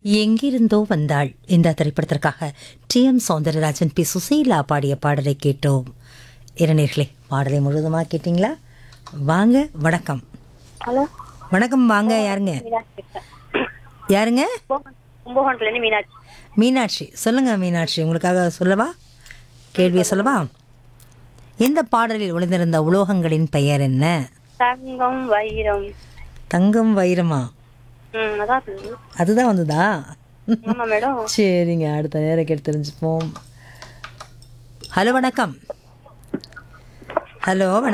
எங்கிருந்தோ வந்தாள் இந்த திரைப்படத்திற்காக T M Soundararajan P Susheela பாடிய பாடலை கேட்டோம் இளைஞர்களே பாடலை முழுவதுமாக கேட்டிங்களா வாங்க வணக்கம் ஹலோ வணக்கம் வாங்க யாருங்க மீனாட்சி பேசுறேன். யாருங்க கும்பகோணம்- கும்பகோணத்துலேருந்து மீனாட்சி மீனாட்சி சொல்லுங்க மீனாட்சி உங்களுக்காக சொல்லவா கேள்வியை சொல்லவா இந்த பாடலில் ஒளிந்திருந்த உலோகங்களின் பெயர் என்ன தங்கம் வைரம் தங்கம் வைரமா ம் அதான் அது. அதுதான் வந்ததா ஆமா மேடம் சரிங்க அடுத்த நேரம் கேட்டு தெரிஞ்சுப்போம் ஹலோ வணக்கம் ஹலோ வணக்கம்